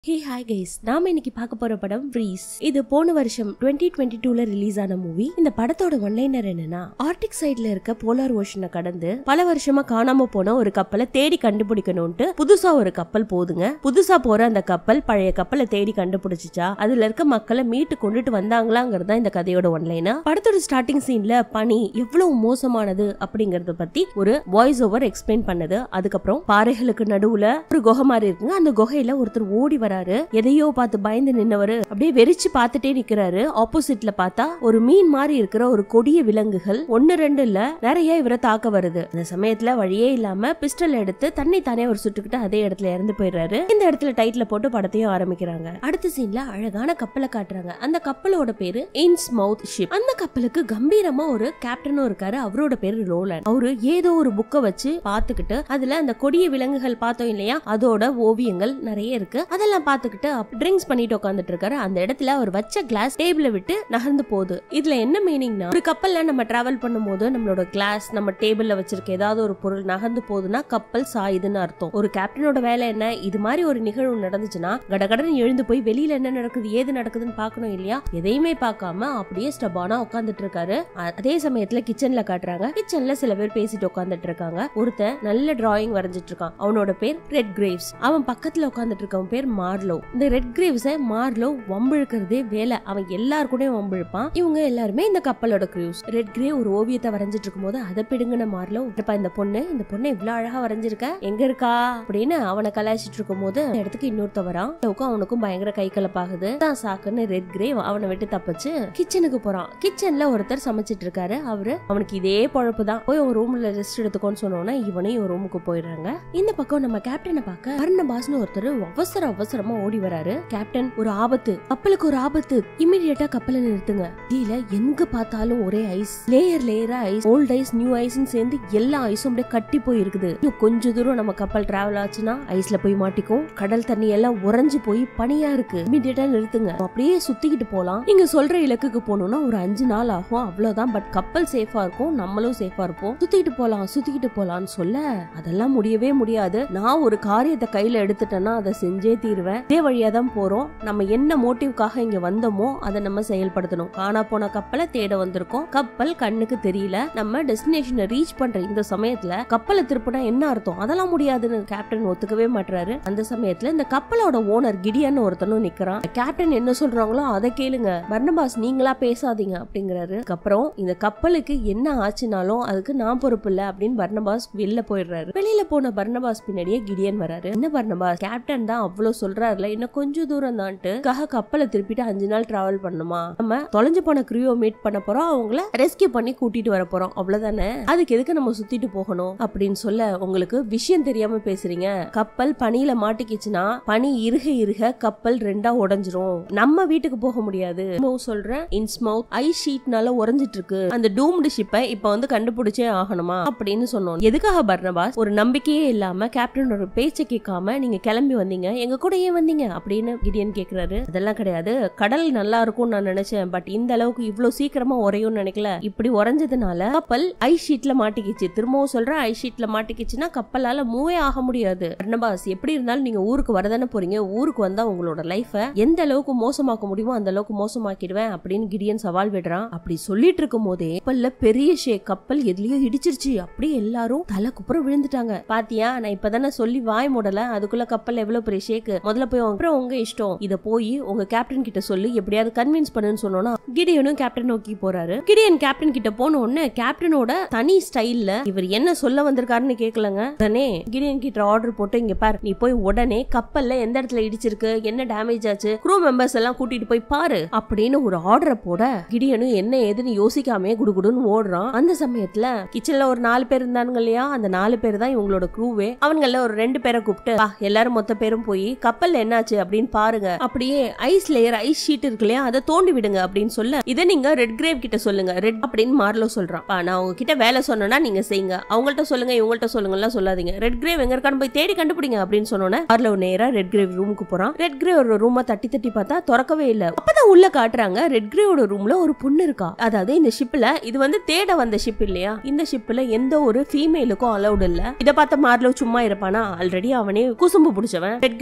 hey hi guys நாம இன்னைக்கு பார்க்க போற படம் ப்ரீஸ் இது போன வருஷம் 2022 டுவெண்ட்டி டூல ரிலீஸ் ஆன மூவி இந்த படத்தோட ஒன்லைனர் என்னன்னா ஆர்டிக் சைட்ல இருக்க போலார் ஓஷனை கடந்து பல வருஷமா காணாம போன ஒரு கப்பலை தேடி கண்டுபிடிக்கணும்ட்டு புதுசா ஒரு கப்பல் போகுதுங்க புதுசா போற அந்த கப்பல் பழைய கப்பலை தேடி கண்டுபிடிச்சிச்சா அதுல இருக்க மக்களை மீட்டு கொண்டுட்டு வந்தாங்களாங்கிறது தான் இந்த கதையோட ஒன்லைனா படத்தோட ஸ்டார்டிங் சீன்ல பனி எவ்வளவு மோசமானது அப்படிங்கறத பத்தி ஒரு வாய்ஸ் ஓவர் எக்ஸ்பிளைன் பண்ணுது அதுக்கப்புறம் பாறைகளுக்கு நடுவுல ஒரு குகை மாதிரி இருக்குங்க அந்த குகையில ஒருத்தர் ஓடி வராரு எதையோ பார்த்து பயந்து நின்னவரு அப்படியே வெறிச்சு பார்த்துட்டே நிக்கிறாரு ஆப்போசிட்ல பார்த்தா ஒரு மீன் மாதிரி இருக்கிற ஒரு கொடிய விலங்குகள் ஒன்னு ரெண்டு இல்ல நிறைய இவரை தாக்க வருது அந்த சமயத்துல வழியே இல்லாம பிஸ்டல் எடுத்து தன்னை தானே ஒரு சுட்டுக்கிட்டு அதே இடத்துல இறந்து போயிடுறாரு இந்த இடத்துல டைட்டில் போட்டு படத்தையும் ஆரம்பிக்கிறாங்க அடுத்த சீன்ல அழகான கப்பலை காட்டுறாங்க அந்த கப்பலோட பேரு இன்ஸ் மவுத் ஷிப் அந்த கப்பலுக்கு கம்பீரமா ஒரு கேப்டனும் இருக்காரு அவரோட பேரு ரோலன் அவரு ஏதோ ஒரு புக்கை வச்சு பாத்துக்கிட்டு அதுல அந்த கொடிய விலங்குகள் பார்த்தோம் இல்லையா அதோட ஓவியங்கள் நிறைய இருக்கு அதெல்லாம் பார்த்துக்கிட்டு ட்ரிங்க்ஸ் பண்ணிட்டு உட்காந்துட்டு இருக்காரு அந்த இடத்துல அவர் வச்ச கிளாஸ் டேபிள விட்டு நகர்ந்து போகுது இதுல என்ன மீனிங்னா ஒரு கப்பல்ல நம்ம டிராவல் பண்ணும்போது நம்மளோட கிளாஸ் நம்ம டேபிள்ல வச்சிருக்க ஏதாவது ஒரு பொருள் நகர்ந்து போகுதுன்னா கப்பல் சாயுதுன்னு அர்த்தம் ஒரு கேப்டனோட வேலை என்ன இது மாதிரி ஒரு நிகழ்வு நடந்துச்சுன்னா கடகடன்னு எழுந்து போய் வெளியில என்ன நடக்குது ஏது நடக்குதுன்னு பார்க்கணும் இல்லையா எதையுமே பார்க்காம அப்படியே ஸ்டபானா உட்காந்துட்டு இருக்காரு அ- அதே சமயத்துல கிச்சன்ல காட்டுறாங்க கிச்சன்ல சில பேர் பேசிட்டு உட்காந்துட்டு இருக்காங்க ஒருத்தன் நல்ல டிராயிங் வரைஞ்சிட்டு இருக்கான் அவனோட பேர் ரெட் கிரேவ்ஸ் அவன் பக்கத்துல உட்காந்துட்டு இருக்கவன் பேர் மார்லோ இந்த ரெட் கிரேவ்ஸ மார்லோ வம்பிழுக்கிறதே வேலை அவன் எல்லார் கூடயும் வம்பிழுப்பான் இவங்க எல்லாருமே இந்த கப்பலோட கிரூஸ் ரெட் கிரே ஒரு ஓவியத்தை வரைஞ்சிட்டு இருக்கும்போது அதை பிடுங்கின மார்லோ இப்ப இந்த பொண்ணு இந்த பொண்ணு இவ்வளவு அழகா வரைஞ்சிருக்க எங்க இருக்கா அப்படின்னு அவனை கலாய்ச்சிட்டு இருக்கும் போது அந்த இடத்துக்கு இன்னொருத்த வரான் அவனுக்கும் அவனுக்கும் பயங்கர கை கலப்பாகுது தான் சாக்குன்னு ரெட் கிரே அவனை விட்டு தப்பிச்சு கிச்சனுக்கு போறான் கிச்சன்ல ஒருத்தர் சமைச்சிட்டு இருக்காரு அவரு அவனுக்கு இதே பொழப்பு தான் போய் ஒரு ரூம்ல ரெஸ்ட் எடுத்துக்கோன்னு சொன்னோன்னா இவனையும் ஒரு ரூமுக்கு போயிடுறாங்க இந்த பக்கம் நம்ம கேப்டனை பார்க்க பர்னபாஸ்னு ஒருத்தர் அவசர அவசரமா ஓடி வராரு கேப்டன் ஒரு ஆபத்து கப்பலுக்கு ஒரு ஆபத்து இமிடியேட்டா கப்பலை நிறுத்துங்க கீழே எங்க பார்த்தாலும் ஒரே ஐஸ் லேயர் லேயரா ஐஸ் ஓல்ட் ஐஸ் நியூ ஐஸ்னு சேர்ந்து எல்லா ஐஸும் அப்படியே கட்டி போய் இருக்குது இன்னும் கொஞ்ச தூரம் நம்ம கப்பல் டிராவல் ஆச்சுன்னா ஐஸ்ல போய் மாட்டிக்கும் கடல் தண்ணி எல்லாம் உறைஞ்சு போய் பனியா இருக்கு இமிடியேட்டா நிறுத்துங்க அப்படியே சுத்திக்கிட்டு போலாம் நீங்க சொல்ற இலக்குக்கு போகணும்னா ஒரு அஞ்சு நாள் ஆகும் அவ்வளவுதான் பட் கப்பல் சேஃபா இருக்கும் நம்மளும் சேஃபா இருப்போம் சுத்திக்கிட்டு போலாம் சுத்திக்கிட்டு போலாம்னு சொல்ல அதெல்லாம் முடியவே முடியாது நான் ஒரு காரியத்தை கையில எடுத்துட்டேன்னா அதை செஞ்சே தீருவேன் இதே வழியா தான் போறோம் நம்ம என்ன மோட்டிவ்காக இங்க வந்தோமோ அதை நம்ம செயல்படுத்தணும் காணா போன கப்பலை தேட வந்திருக்கோம் கப்பல் கண்ணுக்கு தெரியல நம்ம டெஸ்டினேஷனை ரீச் பண்ற இந்த சமயத்துல கப்பலை திருப்பினா என்ன அர்த்தம் அதெல்லாம் முடியாதுன்னு கேப்டன் ஒத்துக்கவே மாட்டாரு அந்த சமயத்துல இந்த கப்பலோட ஓனர் கிடியன்னு ஒருத்தனும் நிக்கிறான் கேப்டன் என்ன சொல்றாங்களோ அதை கேளுங்க பர்னபாஸ் நீங்களா பேசாதீங்க அப்படிங்கிறாரு அப்புறம் இந்த கப்பலுக்கு என்ன ஆச்சுனாலும் அதுக்கு நான் பொறுப்பு இல்ல அப்படின்னு பர்னபாஸ் வெளில போயிடுறாரு வெளியில போன பர்னபாஸ் பின்னாடியே கிடியன் வராரு என்ன பர்னபாஸ் கேப்டன் தான் அவ்வளவு சொல்றாருல இன்னும் கொஞ்சம் தூரம் தான்ட்டு காக கப்பலை திருப்பிட்டு அஞ்சு நாள் டிராவல் பண்ணுமா நம்ம தொலைஞ்சு போன கிரியூவை மீட் பண்ண போறோம் அவங்கள ரெஸ்கியூ பண்ணி கூட்டிட்டு வர போறோம் அவ்வளவுதானே அதுக்கு எதுக்கு நம்ம சுத்திட்டு போகணும் அப்படின்னு சொல்ல உங்களுக்கு விஷயம் தெரியாம பேசுறீங்க கப்பல் பனியில மாட்டிக்கிச்சுன்னா பனி இருக இருக கப்பல் ரெண்டா உடைஞ்சிரும் நம்ம வீட்டுக்கு போக முடியாது திரும்பவும் சொல்றேன் இன்ஸ்மவுத் ஐ ஷீட்னால உறைஞ்சிட்டு இருக்கு அந்த டூம்டு ஷிப்பை இப்ப வந்து கண்டுபிடிச்சே ஆகணுமா அப்படின்னு சொன்னோம் எதுக்காக பர்னபாஸ் ஒரு நம்பிக்கையே இல்லாம கேப்டனோட பேச்சை கேட்காம நீங்க கிளம்பி வந்தீங்க எங்க கூட ஏன் வந்தீங்க அப்படின்னு கிடியன் கேக்குறாரு அதெல்லாம் கிடையாது கடல் நல்லா இருக்கும்னு நான் நினைச்சேன் பட் இந்த அளவுக்கு இவ்வளவு சீக்கிரமா உறையும்னு நினைக்கல இப்படி உறைஞ்சதுனால கப்பல் ஐ ஷீட்ல மாட்டிக்கிச்சு திரும்பவும் சொல்றேன் ஐ ஷீட்ல மாட்டிக்கிச்சுன்னா கப்பலால மூவே ஆக முடியாது பர்னபாஸ் எப்படி இருந்தாலும் நீங்க ஊருக்கு வரதானே போறீங்க ஊருக்கு வந்தா உங்களோட லைஃப எந்த அளவுக்கு மோசமாக்க முடியுமோ அந்த அளவுக்கு மோசமாக்கிடுவேன் அப்படின்னு கிடியன் சவால் விடுறான் அப்படி சொல்லிட்டு இருக்கும் போதே கப்பல்ல பெரிய ஷேக் கப்பல் எதுலயோ இடிச்சிருச்சு அப்படியே எல்லாரும் தலை குப்புற விழுந்துட்டாங்க பாத்தியா நான் இப்பதானே சொல்லி வாய் மூடல அதுக்குள்ள கப்பல் எவ்வளவு பெரிய ஷேக்கு முதல்ல போய் உங்க- அப்புறம் உங்க இஷ்டம் இத போய் உங்க கேப்டன் கிட்ட சொல்லி எப்படியாவது கன்வின்ஸ் பண்ணுன்னு சொன்னோம்னா கிடியனும் கேப்டன் நோக்கி போறாரு கிடியன் கேப்டன் கிட்ட போன உடனே கேப்டனோட தனி ஸ்டைல்ல இவர் என்ன சொல்ல வந்திருக்காருன்னு கேட்கலங்க உடனே கிடியன் கிட்ட ஆர்டர் போட்டு இங்க பாரு நீ போய் உடனே கப்பல்ல எந்த இடத்துல இடிச்சிருக்கு என்ன டேமேஜ் ஆச்சு க்ரூ மெம்பர்ஸ் எல்லாம் கூட்டிட்டு போய் பாரு அப்படின்னு ஒரு ஆர்டரை போட கிடியனும் என்ன ஏதுன்னு யோசிக்காம குடுகுடுன்னு ஓடுறான் அந்த சமயத்துல கிச்சன்ல ஒரு நாலு பேர் இருந்தானுங்க இல்லையா அந்த நாலு பேர் தான் இவங்களோட க்ரூவே அவங்கள ஒரு ரெண்டு பேரை கூப்பிட்டு "வா, எல்லாரும் மொத்த பேரும் போய் கப்பல்ல என்னாச்சு அப்படின்னு பாருங்க அப்படியே ஐஸ் லேயர் ஐஸ் ஷீட் இருக்கு இல்லையா அதை தோண்டி விடுங்க அப்படின்னு சொல்ல இதை நீங்க ரெட் கிரேவ் கிட்ட சொல்லுங்க ரெட் அப்படின்னு மார்லோ சொல்றான் "பா, நான் உங்ககிட்ட வேலை சொன்னேன்னா நீங்க செய்யுங்க அவங்கள்ட்ட சொல்லுங்க இவங்கள்ட்ட சொல்லுங்கலாம் சொல்லாதீங்க ரெட் கிரேவ் எங்க இருக்கான்னு போய் தேடி கண்டுபிடிங்க அப்படின்னு சொன்னோன்னே மார்லோ நேரா ரெட் கிரேவ் ரூமுக்கு போறான் ரெட் கிரேவ் ஒரு ரூமை தட்டி தட்டி பார்த்தா திறக்கவே இல்ல அப்பதான் உள்ள காட்டுறாங்க ரெட் கிரேவோட ரூம்ல ஒரு பொண்ணு இருக்கா அதாவது இந்த ஷிப்ல இது வந்து தேட வந்த ஷிப் இல்லையா இந்த ஷிப்ல எந்த ஒரு ஃபீமேலுக்கும் அலௌட் இல்ல இத பார்த்த மார்லோ சும்மா இருப்பானா ஆல்ரெடி அவனே குசும்பு பிடிச்சவன் ரெட் கிரேவ் கிட்ட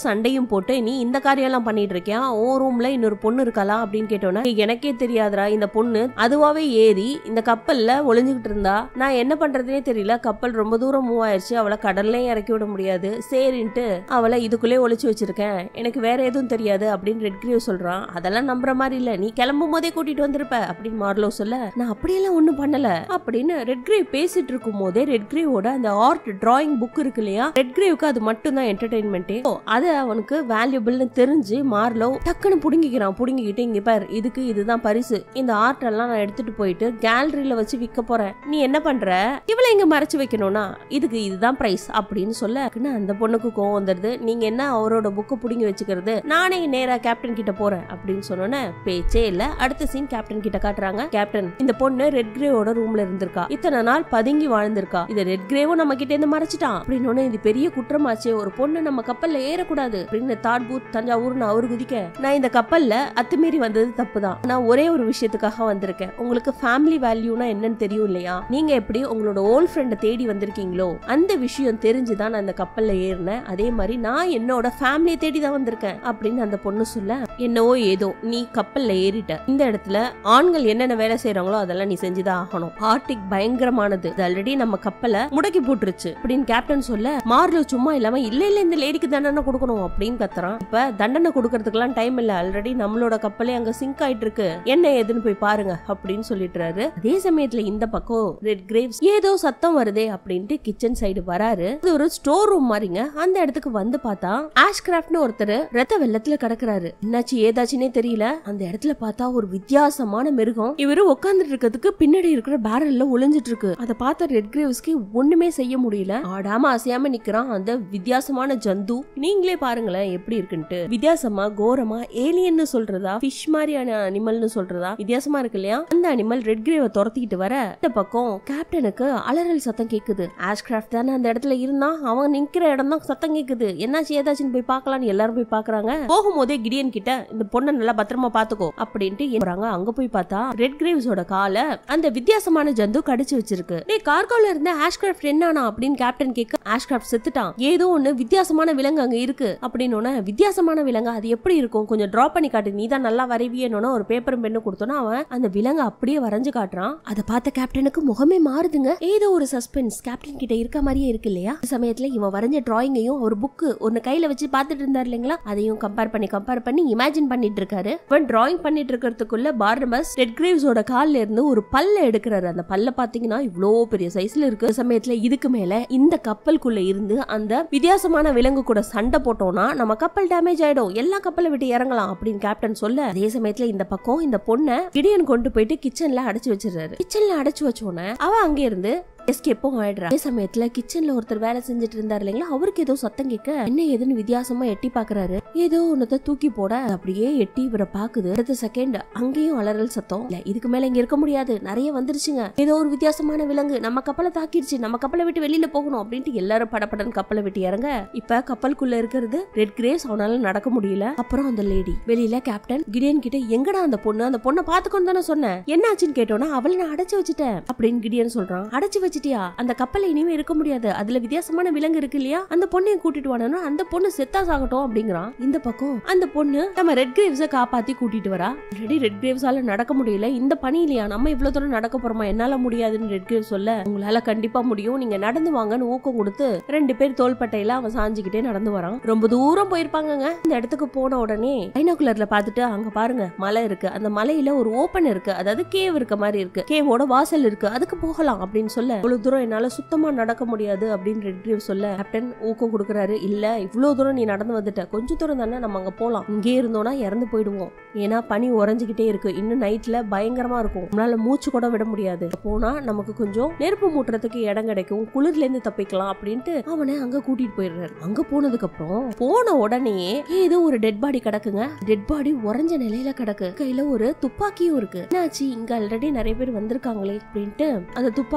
சண்டையும் போட்டு நீ இந்த காரியம் எல்லாம் பண்ணிட்டு இருக்கியா ஓ ரூம்ல இன்னொரு பொண்ணு இருக்காளா அப்படின்னு கேட்டோன்னா எனக்கே தெரியாதுடா இந்த பொண்ணு அதுவாவே ஏறி இந்த கப்பல்ல ஒளிஞ்சுகிட்டு இருந்தா நான் என்ன பண்றதுனே தெரியல கப்பல் ரொம்ப தூரம் மூவ் ஆயிருச்சு அவளை கடல்லையும் இறக்கி விட முடியாது சரின்ட்டு அவளை இதுக்குள்ளே ஒளிச்சு வச்சிருக்கேன் எனக்கு வேற எதுவும் தெரியாது அப்படின்னு ரெட் கிரீவ் சொல்றான் அதெல்லாம் நம்புற மாதிரி இல்ல நீ கிளம்பும் போதே கூட்டிட்டு வந்திருப்ப அப்படின்னு மார்லோ சொல்ல நான் அப்படியெல்லாம் ஒண்ணும் பண்ணல அப்படின்னு ரெட் கிரேவ் பேசிட்டு இருக்கும் போதே ரெட் கிரேவோட அந்த ஆர்ட் டிராயிங் புக் இருக்கு இல்லையா ரெட் கிரேவுக்கு அது மட்டும் தான் என்டர்டைன்மெண்ட்டே அது அவனுக்கு வேல்யூபிள்னு தெரிஞ்சு மார்லோ டக்குன்னு புடுங்கிக்கிறான் புடுங்கிக்கிட்டு இங்க பார் இதுக்கு இதுதான் பரிசு இந்த ஆர்ட் எல்லாம் நான் எடுத்துட்டு போயிட்டு கேலரியில வச்சு விற்க போறேன் நீ என்ன பண்ற இவளை இங்க மறைச்சு வைக்கணும்னா இதுக்கு இதுதான் பிரைஸ் அப்படின்னு சொல்ல டக்குன்னு அந்த பொண்ணுக்கு கோவம் வந்துருது நீங்க என்ன அவரோட புக்கு புடுங்கி வச்சுக்கிறது நானே நேரா கேப்டன் கிட்ட போறேன் அப்படின்னு சொன்னோன்னே பேச்சே இல்ல அடுத்த சீன் கேப்டன் கிட்ட காட்டுறாங்க கேப்டன் இந்த பொண்ணு ரெட் கிரேவோட ரூம்ல இருந்திருக்கா இத்தனை நாள் பதுங்கி வாழ்ந்திருக்கா இத ரெட் கிரேவும் நம்ம கிட்ட இருந்து மறைச்சிட்டான் அப்படின்னு இது பெரிய குற்றமாச்சே ஒரு பொண்ணு நம்ம கப்பல்ல ஏறக்கூடாது அப்படின்னு தாட்பூத் தஞ்சாவூர்னு அவரு குதிக்க நான் இந்த கப்பல்ல அத்துமீறி வந்தது தப்பு தான் நான் ஒரே ஒரு விஷயத்துக்காக வந்திருக்கேன் உங்களுக்கு ஃபேமிலி வேல்யூனா என்னன்னு தெரியும் இல்லையா நீங்க எப்படி உங்களோட ஓல்ட் ஃப்ரெண்டை தேடி வந்திருக்கீங்களோ அந்த விஷயம் தெரிஞ்சுதான் நான் இந்த கப்பல்ல ஏறினேன் அதே மாதிரி நான் என்னோட ஃபேமிலியை தேடி தான் வந்திருக்கேன் அப்படின்னு அந்த பொண்ணு சொல்ல என்னவோ ஏதோ நீ கப்பல்ல ஏறிட்ட இந்த இடத்துல ஆண்கள் என்னென்ன வேலை செய்யறாங்களோ அதெல்லாம் நீ செஞ்சுதான் ஆகணும் ஆர்டிக் பயங்கரமானது ஆல்ரெடி நம்ம கப்பலை முடக்கி போட்டுருச்சு அப்படின்னு கேப்டன் சொல்ல மார்லோ சும்மா இல்லாம இல்ல இல்ல இந்த லேடிக்கு தண்டனை கொடுக்கணும் அப்படின்னு கத்துறான் இப்ப தண்டனை கொடுக்கறதுக்கெல்லாம் டைம் இல்ல ஆல்ரெடி நம்மளோட கப்பலே அங்க சிங்க் ஆயிட்டு இருக்கு என்ன ஏதுன்னு போய் பாருங்க அப்படின்னு சொல்லிட்டுறாரு அதே சமயத்துல இந்த பக்கம் ரெட் கிரேவ்ஸ் ஏதோ சத்தம் வருதே அப்படின்ட்டு கிச்சன் சைடு வராரு இது ஒரு ஸ்டோர் ரூம் மாதிரிங்க அந்த இடத்துக்கு வந்து பார்த்தா ஆஷ்கிராஃப்ட்னு ஒருத்தர் ரத்த வெள்ளத்துல கிடக்குறாரு என்னாச்சு ஏதாச்சுன்னே தெரியல அந்த இடத்துல பார்த்தா ஒரு வித்தியாசமான மிருகம் இவரு உட்கார்ந்துட்டு இருக்கிறதுக்கு பின்னாடி இருக்கிற பேரல்ல ஒளிஞ்சிட்டு இருக்கு அதை பார்த்த ரெட் கிரேவ்ஸ்க்கு ஒண்ணுமே செய்ய முடியல ஆடாம அசையாம நிக்கிறான் அந்த வித்தியாசமான ஜந்து நீங்களே பாருங்களேன் எப்படி இருக்குன்ட்டு வித்தியாசமா கோரமா ஏலியன்னு சொல்றதா ஃபிஷ் மாதிரியான அனிமல்னு சொல்றதா வித்தியாசமா இருக்கு இல்லையா அந்த அனிமல் ரெட் கிரேவை துரத்திக்கிட்டு வர இந்த பக்கம் கேப்டனுக்கு அலறல் சத்தம் கேக்குது ஆஷ்கிராஃப்ட் தானே அந்த இடத்துல இருந்தான் அவன் நிக்கிற இடம் தான் சத்தம் கேக்குது என்னாச்சு ஏதாச்சுன்னு போய் பார்க்கலாம்னு எல்லாரும் போய் பாக்குறாங்க போகும்போதே கிடியன் கிட்ட இந்த பொண்ணை நல்லா பத்திரமா பாத்துக்கோ அப்படின்ட்டு போறாங்க அங்க போய் பார்த்தா ரெட் கிரேவ்ஸோட காலை அந்த வித்தியாசமான ஜந்து கடிச்சு வச்சிருக்கு டேய் கார்கோல இருந்த ஆஷ்கிராஃப்ட் என்னானா அப்படின்னு கேப்டன் கேட்க ஆஷ்கிராஃப்ட் செத்துட்டான் ஏதோ ஒண்ணு வித்தியாசமான விலங்கு அங்க இருக்கு அப்படின்னு வித்தியாசமான விலங்கு அது எப்படி இருக்கும் கொஞ்சம் டிரா பண்ணி காட்டு நீ தான் நல்லா வரைவியன்னு ஒரு பேப்பரும் பெண்ணு கொடுத்தோன்னா அவன் அந்த விலங்கு அப்படியே வரைஞ்சு காட்டுறான் அதை பார்த்த கேப்டனுக்கு முகமே மாறுதுங்க ஏதோ ஒரு சஸ்பென்ஸ் கேப்டன் கிட்ட இருக்க மாதிரியே இருக்கு இல்லையா அந்த சமயத்துல இவன் வரைஞ்ச டிராயிங்கையும் ஒரு புக்கு ஒன்னு கையில வச்சு பார்த்துட்டு இருந்தார் இல்லைங்களா அதையும் கம்பேர் பண்ணி கம்பேர் பண்ணி இமேஜின் பண்ணிட்டு இருக்காரு இவன் டிராயிங் பண்ணிட்டு இருக்கிறதுக்குள்ள பார்னபஸ் ரெட் கிரேவ்ஸோட கால்ல இருந்து ஒரு பல்ல எடுக்கிறாரு அந்த பல்ல பாத்தீங்கன்னா இவ்வளோ பெரிய சைஸ்ல இருக்கு அந்த சமயத்துல இதுக்கு மேல இந்த கப்பலுக்குள்ள இருந்து அந்த வித்தியாசமான விலங்கு கூட சண்டை போட்டோம்னா நம்ம கப்பல் டேமேஜ் ஆயிடும் எல்லா கப்பலை விட்டு இறங்கலாம் அப்படின்னு கேப்டன் சொல்ல அதே சமயத்துல இந்த பக்கம் இந்த பொண்ணை கிடியன் கொண்டு போயிட்டு கிச்சன்ல அடைச்சு வச்சிடுறாரு கிச்சன்ல அடைச்சு வச்சோன்னே அவ அங்க இருந்து எஸ்கேப்பும் ஆயிடுறா அதே சமயத்துல கிச்சன்ல ஒருத்தர் வேலை செஞ்சுட்டு இருந்தாரு இல்லைங்களா அவருக்கு ஏதோ சத்தம் கேட்க என்ன ஏதுன்னு வித்தியாசமா எட்டி பாக்குறாரு ஏதோ ஒன்னத தூக்கி போட அது அப்படியே எட்டி இவரை பாக்குது அடுத்த செகண்ட் அங்கேயும் அலறல் சத்தம் இல்ல இதுக்கு மேல இங்க இருக்க முடியாது நிறைய வந்துருச்சுங்க ஏதோ ஒரு வித்தியாசமான விலங்கு நம்ம கப்பலை தாக்கிடுச்சு நம்ம கப்பலை விட்டு வெளியில போகணும் அப்படின்ட்டு எல்லாரும் படப்படன் கப்பலை விட்டு இறங்க இப்ப கப்பலுக்குள்ள இருக்கிறது ரெட் கிரேஸ் அவனால நடக்க முடியல அப்புறம் அந்த லேடி வெளியில கேப்டன் கிடியன் கிட்ட எங்கடா அந்த பொண்ணு அந்த பொண்ணை பாத்துக்கணும் தானே சொன்னேன் என்னாச்சுன்னு கேட்டோன்னா அவளை நான் அடைச்சு வச்சுட்டேன் அப்படின்னு கிடியன் சொல்றான் அடைச்சு வச்சிட்டியா அந்த கப்பல்ல இனிமே இருக்க முடியாது அதுல வித்தியாசமான விலங்கு இருக்கு இல்லையா அந்த பொண்ணையும் கூட்டிட்டு வானா அந்த பொண்ணு செத்தா சாகட்டும் அப்படிங்கிறான் இந்த பக்கம் அந்த பொண்ணு நம்ம ரெட் கிரேவ்ஸ காப்பாத்தி கூட்டிட்டு வரா ரெடி ரெட் கிரேவ்ஸால நடக்க முடியல இந்த பணி இல்லையா நம்ம இவ்வளவு தூரம் நடக்க போறோமா என்னால முடியாதுன்னு ரெட் கிரேவ் சொல்ல உங்களால கண்டிப்பா முடியும் நீங்க நடந்து வாங்கன்னு ஊக்கம் கொடுத்து ரெண்டு பேர் தோள்பட்டையில அவன் சாஞ்சுக்கிட்டே நடந்து வரான் ரொம்ப தூரம் போயிருப்பாங்கங்க இந்த இடத்துக்கு போன உடனே பைனாகுலர்ல பாத்துட்டு அங்க பாருங்க மலை இருக்கு அந்த மலையில ஒரு ஓபன் இருக்கு அதாவது கேவ் இருக்க மாதிரி இருக்கு கேவோட வாசல் இருக்கு அதுக்கு போகலாம் அப்படின்னு சொல்ல இவ்வளவு தூரம் என்னால சுத்தமா நடக்க முடியாது அப்படின்னு ரெட் கிரேவ் சொல்ல கேப்டன் ஊக்கம் கொடுக்கறாரு இல்ல இவ்வளவு தூரம் நீ நடந்து வந்துட்ட கொஞ்சம் தூரம் தானே நம்ம அங்க போலாம் இங்கே இருந்தோம்னா இறந்து போயிடுவோம் ஏன்னா பனி உறைஞ்சுக்கிட்டே இருக்கு இன்னும் நைட்ல பயங்கரமா இருக்கும் நம்மளால மூச்சு கூட விட முடியாது போனா நமக்கு கொஞ்சம் நெருப்பு மூட்டுறதுக்கு இடம் கிடைக்கும் குளிர்ல இருந்து தப்பிக்கலாம் அப்படின்ட்டு அவனை அங்க கூட்டிட்டு போயிடுறாரு அங்க போனதுக்கு அப்புறம் போன உடனே ஏதோ ஒரு டெட் பாடி கிடக்குங்க டெட் பாடி உறைஞ்ச நிலையில கிடக்கு கையில ஒரு துப்பாக்கியும் இருக்கு என்னாச்சு இங்க ஆல்ரெடி நிறைய பேர் வந்திருக்காங்களே அப்படின்ட்டு அந்த துப்பாக்கிய கையில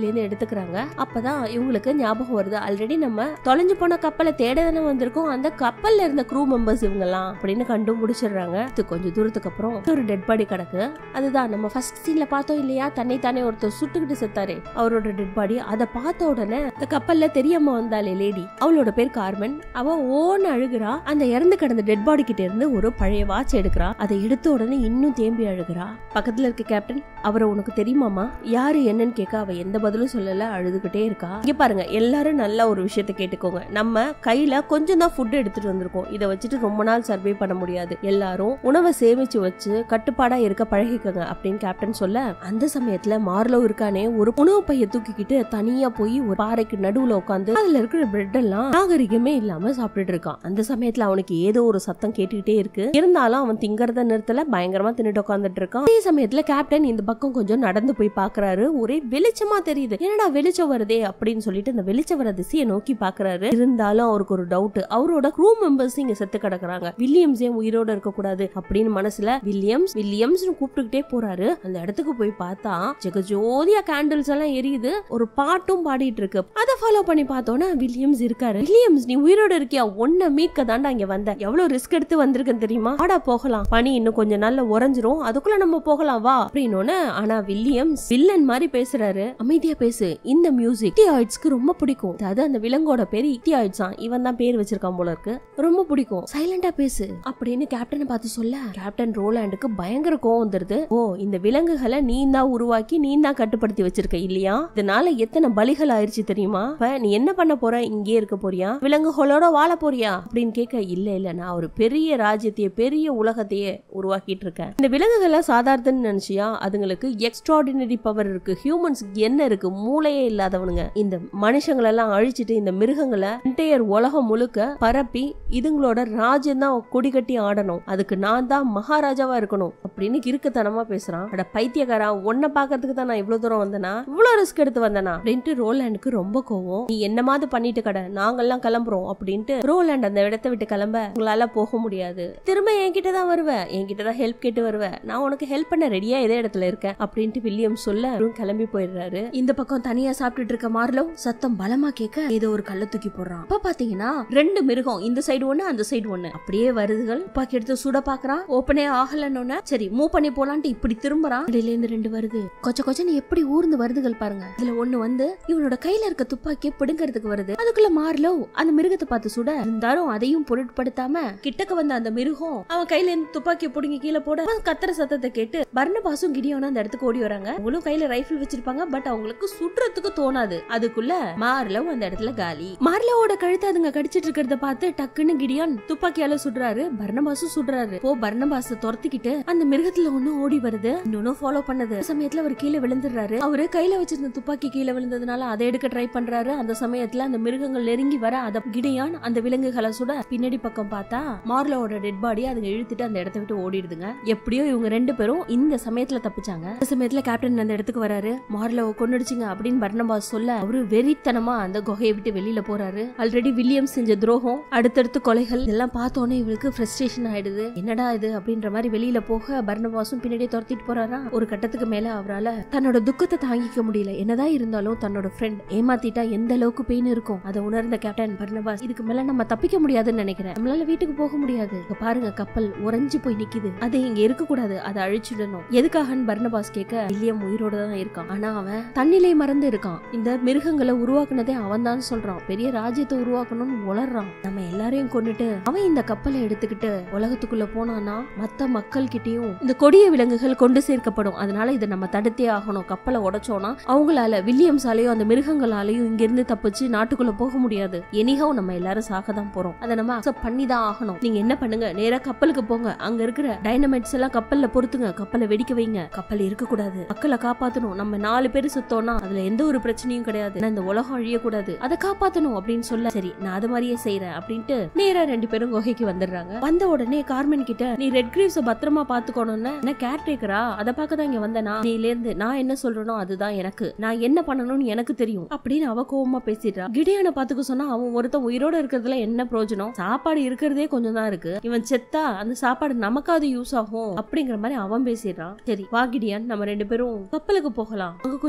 கப்பல்ல இருந்து எடுத்துக்கிறாங்க அப்பதான் இவங்களுக்கு ஞாபகம் வருது ஆல்ரெடி நம்ம தொலைஞ்சு போன கப்பலை தேட தானே வந்திருக்கோம் அந்த கப்பல்ல இருந்த க்ரூ மெம்பர்ஸ் இவங்கலாம் அப்படின்னு கண்டுபிடிச்சிடுறாங்க இது கொஞ்சம் தூரத்துக்கு அப்புறம் ஒரு டெட் பாடி கிடக்கு அதுதான் நம்ம ஃபர்ஸ்ட் சீன்ல பார்த்தோம் இல்லையா தன்னை தானே ஒருத்தர் சுட்டுக்கிட்டு செத்தாரு அவரோட டெட் பாடி அதை பார்த்த உடனே இந்த கப்பல்ல தெரியாம வந்தாலே லேடி அவளோட பேர் கார்மென் அவ ஓன்னு அழுகுறா அந்த இறந்து கிடந்த டெட் பாடி கிட்ட இருந்து ஒரு பழைய வாட்ச் எடுக்கிறா அதை எடுத்த உடனே இன்னும் தேம்பி அழுகுறா பக்கத்துல இருக்க கேப்டன் அவரை உனக்கு தெரியுமாமா யாரு என்னன்னு கேட்க அவ எந்த பதிலும் சொல்லல அழுதுகிட்டே இருக்கா இங்க பாருங்க எல்லாரும் நல்ல ஒரு விஷயத்த கேட்டுக்கோங்க நம்ம கையில கொஞ்சம் தான் ஃபுட் எடுத்துட்டு வந்திருக்கோம் இதை வச்சுட்டு ரொம்ப நாள் சர்வே பண்ண முடியாது எல்லாரும் உணவை சேமிச்சு வச்சு கட்டுப்பாடா இருக்க பழகிக்கங்க அப்படின்னு கேப்டன் சொல்ல அந்த சமயத்துல மார்லோ இருக்கானே ஒரு உணவு பைய தூக்கிக்கிட்டு தனியா போய் ஒரு பாறைக்கு நடுவுல உட்காந்து அதுல இருக்கிற பிரெட் எல்லாம் நாகரிகமே இல்லாம சாப்பிட்டுட்டு இருக்கான் அந்த சமயத்துல அவனுக்கு ஏதோ ஒரு சத்தம் கேட்டுக்கிட்டே இருக்கு இருந்தாலும் அவன் திங்கறத நிறுத்தல பயங்கரமா தின்னுட்டு உட்காந்துட்டு இருக்கான் அதே சமயத்துல கேப்டன் இந்த பக்கம் கொஞ்சம் நடந்து போய் பாக்குறாரு ஒரே வெளிச்சமா தெரியுது என்னடா வெளிச்சம் வருதே அப்படின்னு சொல்லிட்டு இந்த வெளிச்சம் வர திசையை நோக்கி பாக்குறாரு இருந்தாலும் அவருக்கு ஒரு டவுட் அவரோட க்ரூ மெம்பர்ஸ் இங்க செத்து கிடக்குறாங்க வில்லியம்ஸ் ஏன் உயிரோட இருக்க கூடாது அப்படின்னு மனசுல வில்லியம்ஸ் வில்லியம்ஸ் கூப்பிட்டுக்கிட்டே போறாரு அந்த இடத்துக்கு போய் பார்த்தா ஜெகஜோதியா கேண்டில்ஸ் எல்லாம் எரியுது ஒரு பாட்டும் பாடிட்டு இருக்கு அதை ஃபாலோ பண்ணி பார்த்தோன்னா வில்லியம்ஸ் இருக்காரு வில்லியம்ஸ் நீ உயிரோட இருக்கியா ஒன்ன மீட்க தாண்டா இங்க வந்த எவ்வளவு ரிஸ்க் எடுத்து வந்திருக்குன்னு தெரியுமா ஆடா போகலாம் பனி இன்னும் கொஞ்சம் நாள்ல உறைஞ்சிரும் அதுக்குள்ள நம்ம போகலாம் வா அப்படின்னு ஆனா வில்லியம்ஸ் வில்லன் மாதிரி பேசுறாரு அமைதியா பேசு இந்த மியூசிக் இத்தியாய்ட்ஸ்க்கு ரொம்ப பிடிக்கும் அதாவது அந்த விலங்கோட பேரு இத்தியாய்ட்ஸா இவன் தான் பேர் வச்சிருக்கான் போல இருக்கு ரொம்ப பிடிக்கும் சைலண்டா பேசு அப்படின்னு கேப்டனை பார்த்து சொல்ல கேப்டன் ரோலாண்டுக்கு பயங்கர கோவம் வந்துருது ஓ இந்த விலங்குகளை நீ தான் உருவாக்கி நீ தான் கட்டுப்படுத்தி வச்சிருக்க இல்லையா இதனால எத்தனை பலிகள் ஆயிருச்சு தெரியுமா இப்ப நீ என்ன பண்ண போற இங்கே இருக்க போறியா விலங்குகளோட வாழ போறியா அப்படின்னு கேட்க இல்ல இல்ல நான் ஒரு பெரிய ராஜ்யத்தையே பெரிய உலகத்தையே உருவாக்கிட்டு இருக்கேன் இந்த விலங்குகளை சாதாரணன்னு நினைச்சியா அதுங்களுக்கு எக்ஸ்ட்ராடினரி பவர் இருக்கு ஹியூமன்ஸ்க்கு என்ன இருக்கு மூளையே இல்லாதவனுங்க இந்த மனுஷங்களை எல்லாம் அழிச்சிட்டு இந்த மிருகங்களை என்டையர் உலகம் முழுக்க பரப்பி இதுங்களோட ராஜ்யம் தான் கொடி கட்டி ஆடணும் அதுக்கு நான் தான் மகாராஜாவா இருக்கணும் அப்படின்னு கிறுக்குத்தனமா பேசுறான் அட பைத்தியக்காரா உன்னை பாக்கிறதுக்கு தான் நான் இவ்வளவு தூரம் வந்தனா இவ்வளவு ரிஸ்க் எடுத்து வந்தனா அப்படின்ட்டு ரோலாண்டுக்கு ரொம்ப கோவம் நீ என்னமாவது பண்ணிட்டு கடை நாங்கெல்லாம் கிளம்புறோம் அப்படின்ட்டு ரோலாண்ட் அந்த இடத்த விட்டு கிளம்ப உங்களால போக முடியாது திரும்ப என்கிட்ட தான் வருவ என்கிட்ட தான் ஹெல்ப் கேட்டு வருவ நான் உனக்கு ஹெல்ப் பண்ண ரெடியா இதே இடத்துல இருக்கேன் அப்படின்ட்டு வில்லியம் சொல்ல அவரும் கிளம்பி போயிடுறாரு இந்த பக்கம் தனியா சாப்பிட்டுட்டு இருக்க மார்லோ சத்தம் பலமா கேட்க ஏதோ ஒரு கல்ல தூக்கி போடுறான் அப்ப பாத்தீங்கன்னா ரெண்டு மிருகம் இந்த சைடு ஒண்ணு அந்த சைடு ஒண்ணு அப்படியே வருதுகள் துப்பாக்கி எடுத்து சுட பாக்குறான் ஓப்பனே ஆகலன்னு சரி மூவ் பண்ணி போலான்ட்டு இப்படி திரும்புறான் இடையில இருந்து ரெண்டு வருது கொச்ச கொச்சன்னு எப்படி ஊர்ந்து வருதுகள் பாருங்க இதுல ஒண்ணு வந்து இவனோட கையில இருக்க துப்பாக்கியை பிடுங்கிறதுக்கு வருது அதுக்குள்ள மார்லோ அந்த மிருகத்தை பார்த்து சுட இருந்தாலும் அதையும் பொருட்படுத்தாம கிட்டக்க வந்த அந்த மிருகம் அவன் கையில இருந்து துப்பாக்கியை பிடுங்கி கீழே போட அவன் கத்துற சத்தத்தை கேட்டு பர்ணபாசும் கிடியோனும் அந்த இடத்துக்கு ஓடி வராங்க அவங்களும் கையில ரைஃபிள் வச்சிருப்பாங்க பட் அவங்களுக்கு சுடுறதுக்கு தோணாது அதுக்குள்ள மார்லவ் அந்த இடத்துல காலி மார்லவோட கழுத்தை அதுங்க கடிச்சிட்டு இருக்கிறத பார்த்து டக்குன்னு கிடியான் துப்பாக்கியால சுடுறாரு பர்ணபாசும் சுடுறாரு போ பர்ணபாச துரத்திக்கிட்டு அந்த மிருகத்துல ஒண்ணு ஓடி வருது இன்னொன்னு ஃபாலோ பண்ணது அந்த சமயத்துல அவர் கீழே விழுந்துடுறாரு அவரு கையில வச்சிருந்த துப்பாக்கி கீழே விழுந்ததுனால அதை எடுக்க ட்ரை பண்றாரு அந்த சமயத்துல அந்த மிருகங்கள் நெருங்கி வர அத கிடியான் அந்த விலங்குகளை சுட பின்னாடி பக்கம் பார்த்தா மார்லோட டெட் பாடி அதுங்க இழுத்துட்டு அந்த இடத்த விட்டு ஓடிடுதுங்க எப்படியோ இவங்க ரெண்டு பேரும் இந்த சமயத்துல தப்பிச்சாங்க இந்த சமயத்துல கேப்டன் அந்த இடத்துக்கு வராரு மார்லோவை கொன்னுடுச்சுங்க அப்படின்னு பர்ணபாஸ் சொல்ல அவரு வெறித்தனமா அந்த குகையை விட்டு வெளியில போறாரு ஆல்ரெடி வில்லியம்ஸ் செஞ்ச துரோகம் அடுத்தடுத்து கொலைகள் இதெல்லாம் பார்த்தோன்னே இவளுக்கு ஃப்ரஸ்ட்ரேஷன் ஆயிடுது என்னடா இது அப்படின்ற மாதிரி வெளியில போக பர்ணபாஸும் பின்னாடியே துரத்திட்டு போறாரா ஒரு கட்டத்துக்கு மேல அவரால தன்னோட துக்கத்தை தாங்கிக்க முடியல என்னதான் இருந்தாலும் தன்னோட ஃப்ரெண்ட் ஏமாத்திட்டா எந்த அளவுக்கு பெயின் இருக்கும் அதை உணர்ந்த கேப்டன் பர்ணபாஸ் இதுக்கு மேல நம்ம தப்பிக்க முடியாதுன்னு நினைக்கிறேன் நம்மளால வீட்டுக்கு போக முடியாது இங்க பாருங்க கப்பல் உறைஞ்சு போய் நிக்குது அது இங்க இருக்க கூடாது அதை அழிச்சிடணும் எதுக்காகன்னு பர்ணபாஸ் கேட்க வில்லியம் உயிரோட தான் இருக்கான் ஆனா அவன் தன்னிலை மறந்து இருக்கான் இந்த மிருகங்களை உருவாக்குனதே அவன் தான் சொல்றான் பெரிய ராஜ்யத்தை உருவாக்கணும்னு உளறான் நம்ம எல்லாரையும் கொண்டுட்டு அவன் இந்த கப்பலை எடுத்துக்கிட்டு உலகத்துக்குள்ள போனானா மத்த மக்கள் கிட்டயும் இந்த கொடிய விலங்குகள் கொண்டு சேர்க்கப்படும் அதனால இதை நம்ம தடுத்தே ஆகணும் கப்பலை உடைச்சோம்னா அவங்களால வில்லியம்ஸாலையும் அந்த மிருகங்களாலையும் இங்க இருந்து தப்பிச்சு நாட்டுக்குள்ள போக முடியாது எனிஹவ் நம்ம எல்லாரும் சாக தான் போறோம் அதை நம்ம அக்செப்ட் பண்ணி தான் ஆகணும் நீங்க என்ன பண்ணுங்க நேரா கப்பலுக்கு போங்க அங்க இருக்கிற டைனமைட்ஸ் எல்லாம் கப்பல்ல பொறுத்துங்க கப்பலை வெடிக்க வைங்க கப்பல் இருக்க கூடாது மக்களை காப்பாத்தணும் நம்ம நாலு பேர் சுத்தோம்னா அதுல எந்த ஒரு பிரச்சனையும் கிடையாது ஆனா இந்த உலகம் அழியக்கூடாது அதை காப்பாத்தணும் அப்படின்னு சொல்ல சரி நான் அது மாதிரியே செய்யறேன் அப்படின்ட்டு நேரா ரெண்டு பேரும் குகைக்கு வந்துடுறாங்க வந்த உடனே கார்மென் கிட்ட நீ ரெட் கிரீவ்ஸ பத்திரமா பாத்துக்கணும்னு என்ன கேர் டேக்கரா அதை பார்க்க தான் இங்க வந்தனா நீல இருந்து நான் என்ன சொல்றேனோ அதுதான் எனக்கு நான் என்ன பண்ணணும்னு எனக்கு தெரியும் அப்படின்னு அவ கோவமா பேசிடுறா கிடியான பாத்துக்க சொன்னா அவன் ஒருத்தன் உயிரோட இருக்கிறதுல என்ன பிரயோஜனம் சாப்பாடு இருக்கிறதே கொஞ்சம் தான் இருக்கு இவன் செத்தா அந்த சாப்பாடு நமக்காவது யூஸ் ஆகும் அப்படிங்கிற மாதிரி அவன் பேசிடுறான் சரி வா கிடியான் நம்ம ரெண்டு பேரும் கப்பலுக்கு போகலாம் அங்க கொஞ்சம் ஃபுட்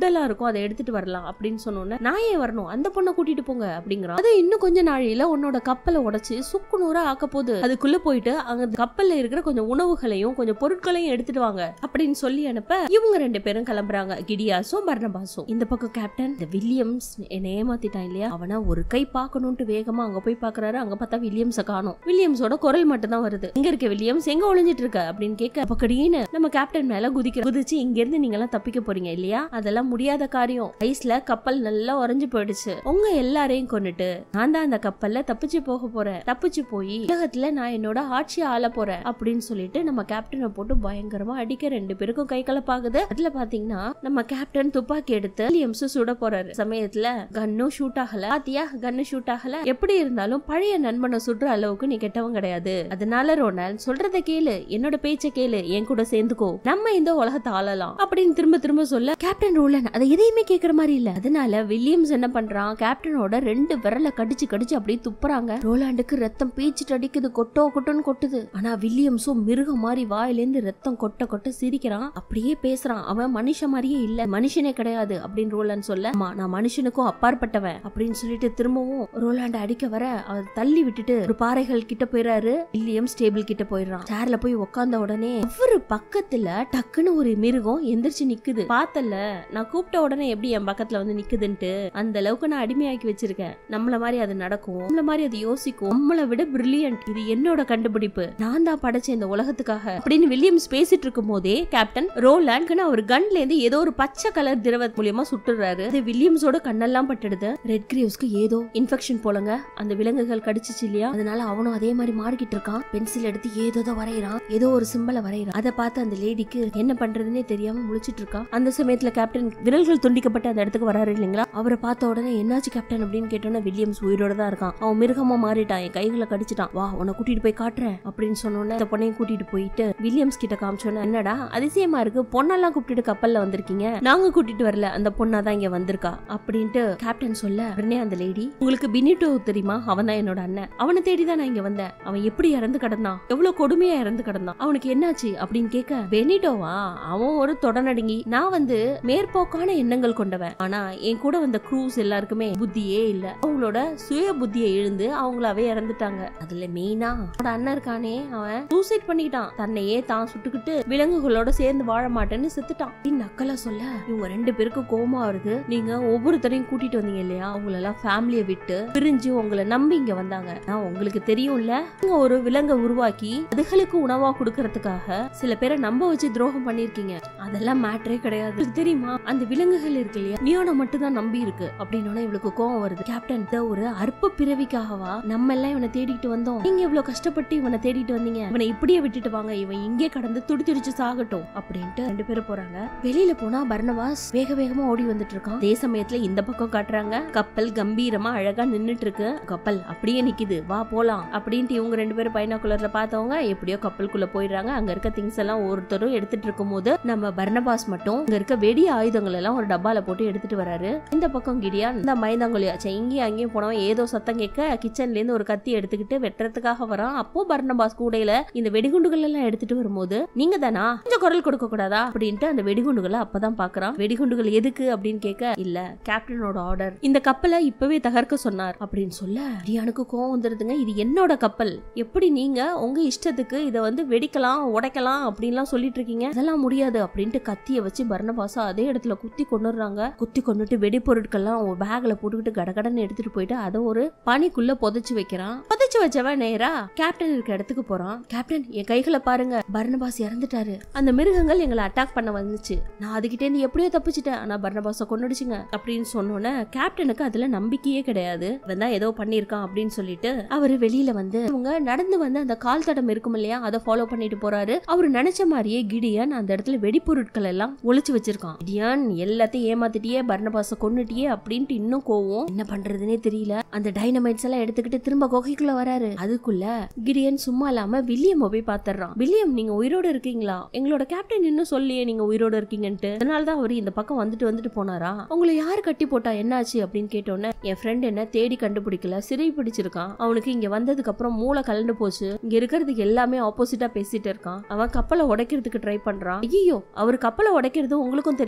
ஃபுட் எல்லாம் இருக்கும் அதை எடுத்துட்டு வரலாம் அப்படின்னு சொன்னோன்னே நான் ஏன் வரணும் அந்த பொண்ணை கூட்டிட்டு போங்க அப்படிங்கிறான் அது இன்னும் கொஞ்ச நாழியில உன்னோட கப்பலை உடைச்சு சுக்கு நூறா ஆக்க போகுது அதுக்குள்ள போயிட்டு அங்க கப்பல்ல இருக்கிற கொஞ்சம் உணவுகளையும் கொஞ்சம் பொருட்களையும் எடுத்துட்டு வாங்க அப்படின்னு சொல்லி அனுப்ப இவங்க ரெண்டு பேரும் கிளம்புறாங்க கிடியாஸும் பர்னபாஸும் இந்த பக்கம் கேப்டன் இந்த வில்லியம்ஸ் என்ன ஏமாத்திட்டான் இல்லையா அவனை ஒரு கை பார்க்கணும்ட்டு வேகமா அங்க போய் பாக்குறாரு அங்க பார்த்தா வில்லியம்ஸ காணும் வில்லியம்ஸோட குரல் மட்டும் தான் வருது எங்க இருக்க வில்லியம்ஸ் எங்க ஒளிஞ்சிட்டு இருக்க அப்படின்னு கேட்க பக்கடின்னு நம்ம கேப்டன் மேல குதிக்கிற குதிச்சு இங்க இருந்து நீங்க எல்லாம் தப்பிக்க போறீங்க இல்லையா அதெல்லாம் முடியாத காரியம் ஐஸ்ல கப்பல் நல்லா உறைஞ்சு போயிடுச்சு உங்க எல்லாரையும் கொண்டுட்டு நான் தான் அந்த கப்பல்ல தப்பிச்சு போக போறேன் தப்பிச்சு போய் உலகத்துல நான் என்னோட ஆட்சியை ஆள போறேன் அப்படின்னு சொல்லிட்டு நம்ம கேப்டனை போட்டு பயங்கரமா அடிக்க ரெண்டு பேருக்கும் கை கலப்பாகுது அதுல பாத்தீங்கன்னா நம்ம கேப்டன் துப்பாக்கி எடுத்து வில்லியம்ஸ் சுட போறாரு சமயத்துல கன்னும் ஷூட் ஆகல பாத்தியா கன்னு ஷூட் ஆகல எப்படி இருந்தாலும் பழைய நண்பனை சுடுற அளவுக்கு நீ கெட்டவன் கிடையாது அதனால ரோனால் சொல்றத கேளு என்னோட பேச்ச கேளு என் கூட சேர்ந்துக்கோ நம்ம இந்த உலகத்தை ஆளலாம் அப்படின்னு திரும்ப திரும்ப சொல்ல கேப்டன் ரோலன் அதை எதையுமே கேக்குற மாதிரி இல்ல அதனால வில்லியம்ஸ் என்ன பண்றான் கேப்டனோட ரெண்டு விரல கடிச்சு கடிச்சு அப்படியே துப்புறாங்க ரோலாண்டுக்கு ரத்தம் பீச்சிட்டு அடிக்குது கொட்டோ கொட்டோன்னு கொட்டுது ஆனா வில்லியம்ஸும் மிருகம் மாதிரி வாயிலேந்து ரத்தம் கொட்ட கொட்ட சிரிக்கிறான் அப்படியே பேசுறான் அவன் மனுஷன் மாதிரியே இல்ல மனுஷனே கிடையாது அப்படின்னு ரோலாண்ட் சொல்ல "ஆமா, நான் மனுஷனுக்கும் அப்பாற்பட்டவன் அப்படின்னு சொல்லிட்டு திரும்பவும் ரோலாண்ட அடிக்க வர அவர் தள்ளி விட்டுட்டு ஒரு பாறைகள் கிட்ட போயிறாரு வில்லியம்ஸ் டேபிள் கிட்ட போயிடுறான் சேர்ல போய் உட்கார்ந்த உடனே அவரு பக்கத்துல டக்குன்னு ஒரு மிருகம் எந்திரிச்சு நிக்குது பார்த்தல நான் கூப்பிட்ட உடனே எப்படி என் பக்கத்துல வந்து நிக்குதுன்ட்டு அந்த அளவுக்கு நான் அடிமையாக்கி வச்சிருக்கேன் நம்மள மாதிரி அது நடக்கும் நம்மள மாதிரி அது யோசிக்கும் நம்மளை விட பிரில்லியன்ட் இது என்னோட கண்டுபிடிப்பு நான் தான் படைச்ச இந்த உலகத்துக்காக அப்படின்னு வில்லியம்ஸ் பேசிட்டு இருக்கும் போதே கேப்டன் ரோலாண்ட்னு அவர் கன்ல இருந்து ஏதோ ஒரு பச்சை கலர் திரவ மூலியமா சுட்டுறாரு அது வில்லியம்ஸோட கண்ணெல்லாம் பட்டுடுது ரெட் கிரீவ்ஸ்க்கு ஏதோ இன்ஃபெக்ஷன் போலங்க அந்த விலங்குகள் கடிச்சிச்சு இல்லையா அதனால அவனும் அதே மாதிரி மாறிக்கிட்டு இருக்கான் பென்சில் எடுத்து ஏதோ வரைகிறான் ஏதோ ஒரு சிம்பலை வரைகிறான் அதை பார்த்து அந்த லேடிக்கு என்ன பண்றதுன்னே தெரியாம முழிச்சிட்டு இருக்கான் அந்த சமயத்துல கேப்டன் விரல்கள் துண்டிக்கப்பட்டு அந்த இடத்துக்கு வராரு இல்லைங்களா அவரை பார்த்த உடனே என்னாச்சு கேப்டன் அப்படின்னு கேட்டோன்னா வில்லியம்ஸ் உயிரோட தான் இருக்கான் அவன் மிருகமா மாறிட்டான் என் கைகளை கடிச்சிட்டான் வா உன்னை கூட்டிட்டு போய் காட்டுறேன் அப்படின்னு சொன்னோன்னே இந்த பொண்ணையும் கூட்டிட்டு போயிட்டு வில்லியம்ஸ் கிட்ட காமிச்சோன்னே என்னடா அதிசயமா இருக்கு பொண்ணெல்லாம் கூப்பிட்டுட்டு கப்பல்ல வந்திருக்கீங்க நாங்க கூட்டிட்டு வரல அந்த பொண்ணா தான் இங்க வந்திருக்கா அப்படின்ட்டு கேப்டன் சொல்ல உடனே அந்த லேடி உங்களுக்கு பினிட்டோ தெரியுமா அவன் தான் என்னோட அண்ணன் அவனை தேடி தான் நான் இங்க வந்தேன் அவன் எப்படி இறந்து கிடந்தான் எவ்வளவு கொடுமையா இறந்து கிடந்தான் அவனுக்கு என்னாச்சு அப்படின்னு கேட்க பெனிட்டோவா அவன் ஒரு தொடநடுங்கி நான் வந்து மேற்போக்கான எண்ணங்கள் கொண்டவன் ஆனா என் கூட வந்த க்ரூஸ் எல்லாருக்குமே புத்தியே இல்ல அவங்களோட சுய புத்தியை இழந்து அவங்களாவே இறந்துட்டாங்க அதுல மெயினா அவனோட அண்ணன் இருக்கானே அவன் சூசைட் பண்ணிக்கிட்டான் தன்னையே தான் சுட்டுக்கிட்டு விலங்குகளோட சேர்ந்து வாழ மாட்டேன்னு செத்துட்டான் அப்படின்னு நக்கலா சொல்ல இவங்க ரெண்டு பேருக்கும் கோமா வருது நீங்க ஒவ்வொருத்தரையும் கூட்டிட்டு வந்தீங்க இல்லையா அவங்கள எல்லாம் ஃபேமிலியை விட்டு பிரிஞ்சு உங்களை நம்பி இங்க வந்தாங்க நான் உங்களுக்கு தெரியும்ல நீங்க ஒரு விலங்கை உருவாக்கி அதுகளுக்கு உணவா கொடுக்கறதுக்காக சில பேரை நம்ப வச்சு துரோகம் பண்ணிருக்கீங்க அதெல்லாம் மேட்டரே கிடையாது உங்களுக்கு தெரியுமா அந்த விலங்குகள் இருக்கு இல்லையா நியோனை மட்டும் தான் நம்பி இருக்கு அப்படின்னு இவளுக்கு கோவம் வருது கேப்டன் இத ஒரு அற்ப பிறவிக்காகவா நம்ம எல்லாம் இவனை தேடிட்டு வந்தோம் நீங்க இவ்வளவு கஷ்டப்பட்டு இவனை தேடிட்டு வந்தீங்க இவனை இப்படியே விட்டுட்டு வாங்க இவன் இங்கே கடந்து துடி துடிச்சு சாகட்டும் அப்படின்ட்டு ரெண்டு பேரும் போறாங்க வெளியில போனா பர்னவாஸ் வேக வேகமா ஓடி வந்துட்டு இருக்கான் அதே சமயத்துல இந்த பக்கம் காட்டுறாங்க கப்பல் கம்பீரமா அழகா நின்னுட்டு இருக்கு கப்பல் அப்படியே நிக்குது வா போலாம் அப்படின்ட்டு இவங்க ரெண்டு பேரும் பைனாக்குலர்ல பார்த்தவங்க எப்படியோ கப்பலுக்குள்ள போயிடுறாங்க அங்க இருக்க திங்ஸ் எல்லாம் ஒருத்தரும் எடுத்துட்டு இருக்கும் போது நம்ம பர்னபாஸ் மட்டும் இங்க இருக்க வெடி ஆயுதங்கள் எல்லாம் ஒரு டப்பால போட்டு எடுத்துட்டு வராரு இந்த பக்கம் கிடியான் இந்த மைந்தாங்கொலியாச்சு இங்கேயும் அங்கேயும் போனவன் ஏதோ சத்தம் கேட்க கிச்சன்ல இருந்து ஒரு கத்தி எடுத்துக்கிட்டு வெட்டுறதுக்காக வரான் அப்போ பர்னபாஸ் கூடையில இந்த வெடிகுண்டுகள் எல்லாம் எடுத்துட்டு வரும்போது நீங்க தானா கொஞ்சம் குரல் கொடுக்க கூடாதா அப்படின்ட்டு அந்த வெடிகுண்டுகளை அப்பதான் பாக்குறான் வெடிகுண்டுகள் எதுக்கு அப்படின்னு கேட்க இல்ல கேப்டனோட ஆர்டர் இந்த கப்பலை இப்பவே தகர்க்க சொன்னார் அப்படின்னு சொல்ல டியானுக்கு கோவம் வந்துருதுங்க இது என்னோட கப்பல் எப்படி நீங்க உங்க இஷ்டத்துக்கு இத வந்து வெடிக்கலாம் உடைக்கலாம் அப்படின்லாம் சொல்லிட்டு இருக்கீங்க அதெல்லாம் முடியாது அப்படின்ட்டு கத்திய வச்சு பர்ணபாசா அதே இடத்துல குத்தி கொண்டுறாங்க குத்தி கொண்டுட்டு வெடிப்பொருட்கள்லாம் ஒரு பேக்ல போட்டுக்கிட்டு கடகடன்னு எடுத்துட்டு போயிட்டு அதை ஒரு பனிக்குள்ள புதைச்சு வைக்கிறான் புதைச்சு வச்சவன் நேரா கேப்டன் இருக்க இடத்துக்கு போறான் கேப்டன் என் கைகளை பாருங்க பர்ணபாஸ் இறந்துட்டாரு அந்த மிருகங்கள் எங்களை அட்டாக் பண்ண வந்துச்சு நான் அதுகிட்டே இருந்து எப்படியோ தப்பிச்சிட்டேன் ஆனா பர்ணபாஸ கொண்டுடுச்சுங்க அப்படின்னு சொன்னோன்னே கேப்டனுக்கு அதுல நம்பிக்கையே கிடையாது இவன் தான் ஏதோ பண்ணிருக்கான் அப்படின்னு சொல்லிட்டு அவரு வெளியில வந்து அவங்க நடந்து வந்து அந்த கால் தடம் இருக்கும் இல்லையா அதை ஃபாலோ பண்ணிட்டு போறாரு அவரு நினைச்ச மாதிரியே கிடியன் அந்த இடத்துல வெடிப்பொருட்கள் எல்லாம் ஒளிச்சு வச்சிருக்கான் கிடியன் எல்லாத்தையும் ஏமாத்திட்டியே பர்ணபாச கொன்னுட்டியே அப்படின்ட்டு இன்னும் கோவம் என்ன பண்றதுனே தெரியல அந்த டைனமைட்ஸ் எல்லாம் எடுத்துக்கிட்டு திரும்ப குகைக்குள்ள வராரு அதுக்குள்ள கிடியன் சும்மா இல்லாம வில்லியம் போய் பாத்துறான் வில்லியம் நீங்க உயிரோட இருக்கீங்களா எங்களோட கேப்டன் இன்னும் சொல்லியே நீங்க உயிரோட இருக்கீங்கன்ட்டு அதனாலதான் அவர் இந்த பக்கம் வந்துட்டு வந்துட்டு போனாரா உங்களை யாரு கட்டி போட்டா என்னாச்சு அப்படின்னு கேட்டோன்னே என் ஃப்ரெண்ட் என்ன தேடி கண்டுபிடிக்கல சிறை பிடிச்சிருக்கான் அவனுக்கு இங்க வந்ததுக்கு அப்புறம் மூளை கலண்டு போச்சு இங்க இருக்கிறதுக்கு எல்லாமே ஆப்போசிட்டா பேசிட்டு இருக்கான் அவன் கப்பலை உடைக்கிறதுக்கு ட்ரை பண்றான் ஐயோ அவர் கப்பலை உடைக்கிறது உங்களுக்கும் தெரியுமா ஆனா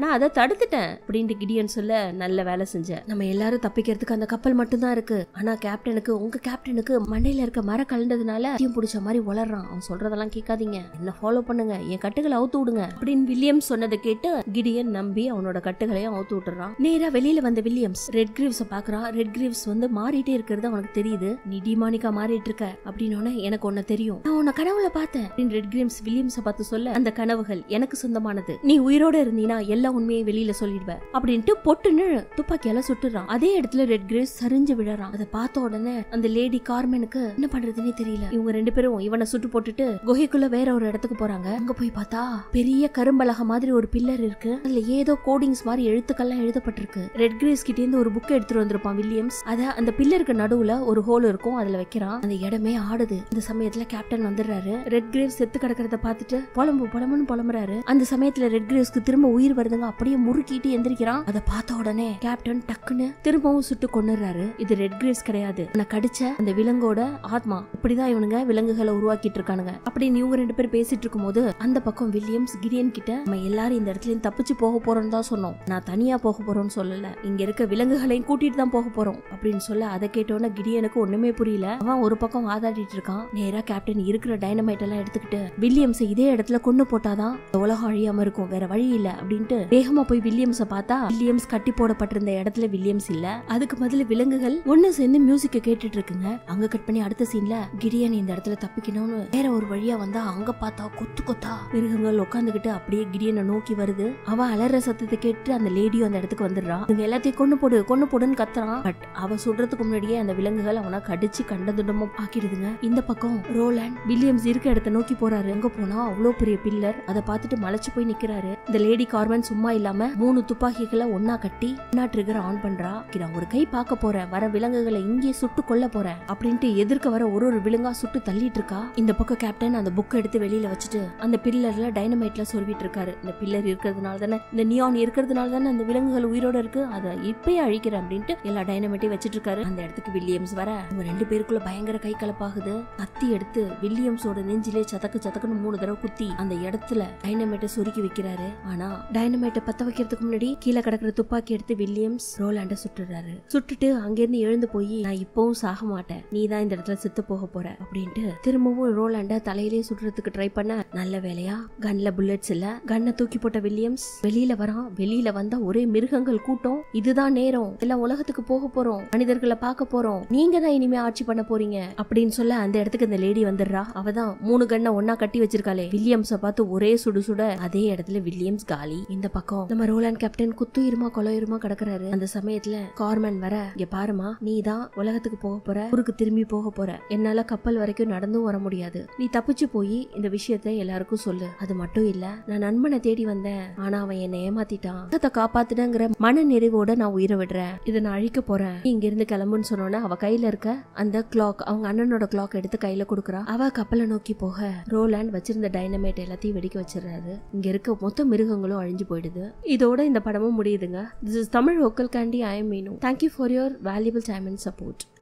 நான் அதை தடுத்துட்டேன் அப்படின்ட்டு கிடியன் சொல்ல நல்ல வேலை செஞ்ச நம்ம எல்லாரும் தப்பிக்கிறதுக்கு அந்த கப்பல் மட்டும்தான் இருக்கு ஆனா கேப்டனுக்கு உங்க கேப்டனுக்கு மண்டையில இருக்க மர கலண்டதுனால தீம் பிடிச்ச மாதிரி வளர்றான் அவன் சொல்றதெல்லாம் கேட்காதீங்க என்ன ஃபாலோ பண்ணுங்க என் கட்டுகளை அவுத்து விடுங்க அப்படின்னு வில்லியம்ஸ் சொன்னதை கேட்டு கிடியன் நம்பி அவனோட கட்டுகளையும் அவுத்து விட்டுறான் நேரா வெளியில வந்த வில்லியம்ஸ் ரெட் கிரீவ்ஸ பாக்குறான் ரெட் கிரீவ்ஸ் வந்து மாறிட்டே இருக்கிறது அவனுக்கு தெரியுது நீ டிமானிக்கா மாறிட்டு இருக்க அப்படின்னு எனக்கு ஒன்னு தெரியும் நான் உன்னை கனவுல பார்த்தேன் அப்படின்னு ரெட் கிரீவ்ஸ் வில்லியம்ஸ பார்த்து சொல்ல அந்த கனவுகள் எனக்கு சொந்தமானது நீ உயிரோட இருந்தீனா எல்லா உண்மையும் வெளியில சொல்லிடுவ அப்படின்ட்டு பொட்டுன்னு துப்பாக்கியால சுட்டுறான் அதே இடத்துல ரெட் கிரேஸ் சரிஞ்சு விழறான் அதை பார்த்த உடனே அந்த லேடி கார்மெனுக்கு என்ன பண்றதுன்னே தெரியல இவங்க ரெண்டு பேரும் இவனை சுட்டு போட்டுட்டு குகைக்குள்ள வேற ஒரு இடத்துக்கு போறாங்க அங்க போய் பார்த்தா பெரிய கரும்பலக மாதிரி ஒரு பில்லர் இருக்கு அதுல ஏதோ கோடிங்ஸ் மாதிரி எழுத்துக்கள்லாம் எழுதப்பட்டிருக்கு ரெட் கிரேஸ் கிட்ட இருந்து ஒரு புக் எடுத்துட்டு வந்திருப்பான் வில்லியம்ஸ் அத அந்த பில்லருக்கு நடுவுல ஒரு ஹோல் இருக்கும் அதுல வைக்கிறான் அந்த இடமே ஆடுது இந்த சமயத்துல கேப்டன் வந்துடுறாரு ரெட் கிரேவ்ஸ் செத்து கிடக்கிறத பார்த்துட்டு புலம்பு புலம்புன்னு புலம்புறாரு அந்த சமயத்துல ரெட் கிரேவ்ஸ்க்கு திரும்ப உயிர் வருதுங்க அப்படியே முறுக்கிட்டு எந்திரிக்கிறான் அதை பார்த்த உடனே கேப்டன் டக்குன்னு திரும்பவும் சுட்டு கொண்டுறாரு இது ரெட் கிரேவ்ஸ் கிடையாது அவனை கடிச்ச அந்த விலங்கோட ஆத்மா இப்படிதான் இவனுங்க விலங்குகளை உருவாக்கிட்டு இருக்கானுங்க அப்படின்னு இவங்க ரெண்டு பேரும் பேசிட்டு இருக்கும்போது அந்த பக்கம் வில்லியம்ஸ் கிரியன் கிட்ட நம்ம எல்லாரும் இந்த இடத்துல இருந்து தப்பிச்சு போக போறோம்னு தான் சொன்னோம் நான் தனியா போக போறோம்னு சொல்லல இங்க இருக்க விலங்குகளையும் கூட்டிட்டு தான் போக போறோம் அப்படின்னு சொல்ல அதை கேட்டோன்னே கிரியனுக்கு ஒண்ணுமே புரியல அவன் ஒரு பக்கம் வாதாடிட்டு இருக்கான் நேரா கேப்டன் இருக்கிற டைனமைட் எல்லாம் எடுத்துக்கிட்டு வில்லியம்ஸ் இதே இடத்துல கொண்டு போட்டாதான் இந்த உலகம் அழியாம இருக்கும் வேற வழி இல்ல அப்படின்ட்டு வேகமா போய் வில்லியம்ஸ பார்த்தா வில்லியம்ஸ் கட்டி போடப்பட்டிருந்த இடத்துல வில்லியம்ஸ் இல்ல அதுக்கு பதிலா விலங்குகள் ஒண்ணு சேர்ந்து மியூசிக்க கேட்டுட்டு இருக்குங்க அங்க கட் பண்ணி அடுத்த சீன்ல கிடியன் இந்த இடத்துல தப்பிக்கணும்னு வேற ஒரு வழியா வந்தா அங்க பார்த்தா கொத்து கொத்தா மிருகங்கள் உட்காந்துக்கிட்டு அப்படியே கிடியனை நோக்கி வருது அவன் அலற சத்தத்தை கேட்டு அந்த லேடியும் அந்த இடத்துக்கு வந்துடுறா இவங்க எல்லாத்தையும் கொண்டு போடு கொண்டு போடுன்னு கத்துறான் பட் அவ சொல்றதுக்கு முன்னாடியே அந்த விலங்குகள் அவனை கடிச்சு கண்டதுண்டமும் ஆக்கிடுதுங்க இந்த பக்கம் ரோலாண்ட் வில்லியம்ஸ் இருக்க இடத்த நோக்கி போறாரு எங்க போனா அவ்வளவு பெரிய பில்லர் அதை பார்த்துட்டு மலைச்சு போய் நிக்கிறாரு இந்த லேடி கார்மன் சும்மா இல்லாம மூணு துப்பாக்கிகளை ஒன்னா கட்டி ஒன்னா ட்ரிகர் ஆன் பண்றா நான் ஒரு கை பார்க்க போறேன் வர விலங்குகளை இங்கே சுட்டு கொல்ல போறேன் அப்படின்ட்டு எதிர்க்க வர ஒரு ஒரு விலங்கா சுட்டு தள்ளிட்டு இருக்கா இந்த பக்கம் கேப்டன் அந்த புக் எடுத்து வெளியில வச்சுட்டு அந்த பில்லர்ல டைனமைட்ல சொருவிட்டு இருக்காரு இந்த பில்லர் இருக்கிறதுனால தானே இந்த நியான் இருக்கிறதுனால தானே அந்த விலங்குகள் உயிரோட இருக்கு அதை இப்பயே அழிக்கிறேன் அப்படின்ட்டு எல்லா டைனமைட்டையும் வச்சிட்டு இருக்காரு அந்த இடத்துக்கு வில்லியம்ஸ் வர இவங்க ரெண்டு பேருக்குள்ள பயங்கர கை கலப்பாகுது கத்தி எடுத்து வில்லியம்ஸோட நெஞ்சிலே சதக்கு சதக்குன்னு மூணு தடவை குத்தி அந்த இடத்துல டைனமைட்டை சொருக்கி வைக்கிறாரு ஆனா டைனமைட்டை பத்த வைக்கிறதுக்கு முன்னாடி கீழே கிடக்குற துப்பாக்கி எடுத்து வில்லியம்ஸ் ரோலாண்ட சுட்டுறாரு சுட்டுட்டு அங்கிருந்து எழுந்து போய் நான் இப்பவும் சாக மாட்டேன் நீ தான் இந்த இடத்துல செத்து போக போற அப்படின்ட்டு திரும்பவும் ரோலாண்ட தலையிலே சுடுறதுக்கு ட்ரை பண்ண நல்ல வேலையா கன்ல புல்லட்ஸ் இல்ல கன்னை தூக்கி போட்ட வில்லியம்ஸ் வெளியில வரான் வெளியில வந்தா ஒரே மிருகங்கள் கூட்டம் இதுதான் நேரம் எல்லாம் உலகத்துக்கு போக போறோம் மனிதர்களை பார்க்க போறோம் நீங்க தான் இனிமே ஆட்சி பண்ண போறீங்க அப்படின்னு சொல்ல அந்த இடத்துக்கு இந்த லேடி வந்துடுறா அவதான் மூணு கண்ணை ஒன்னா கட்டி வச்சிருக்காளே வில்லியம்ஸ பார்த்து ஒரே சுடு சுட அதே இடத்துல வில்லியம்ஸ் காலி இந்த பக்கம் நம்ம ரோலாண்ட் கேப்டன் குத்துயிருமா கொலையுருமா கிடக்குறாரு அந்த சமயத்துல கார்மன் வர இங்க பாருமா நீ தான் உலகத்துக்கு போக போற ஊருக்கு திரும்பி போக போற என்னால கப்பல் வரைக்கும் நடந்தும் வர முடியாது நீ தப்பிச்சு போய் இந்த விஷயத்த எல்லாருக்கும் சொல்லு அது மட்டும் இல்ல நான் நண்பனை தேடி வந்தேன் ஆனா அவன் என்னை ஏமாத்திட்டான் உலகத்தை காப்பாத்துனங்கிற மன நிறைவோட நான் உயிரை விடுறேன் இதை நான் அழிக்க போறேன் நீ இங்க இருந்து கிளம்புன்னு சொன்னோன்னே அவ கையில இருக்க அந்த கிளாக் அவங்க அண்ணனோட கிளாக் எடுத்து கையில கொடுக்குறா அவ கப்பலை நோக்கி போக ரோலாண்ட் வச்சிருந்த டைனமைட் எல்லாத்தையும் வெடிக்க வச்சிடுறாரு இங்க இருக்க மொத்த மிருகங்களும் அழிஞ்சு போயிடுது இதோட இந்த படமும் முடியுதுங்க திஸ் இஸ் தமிழ் ஓக்கல் candy I Meenu thank you for your valuable time and support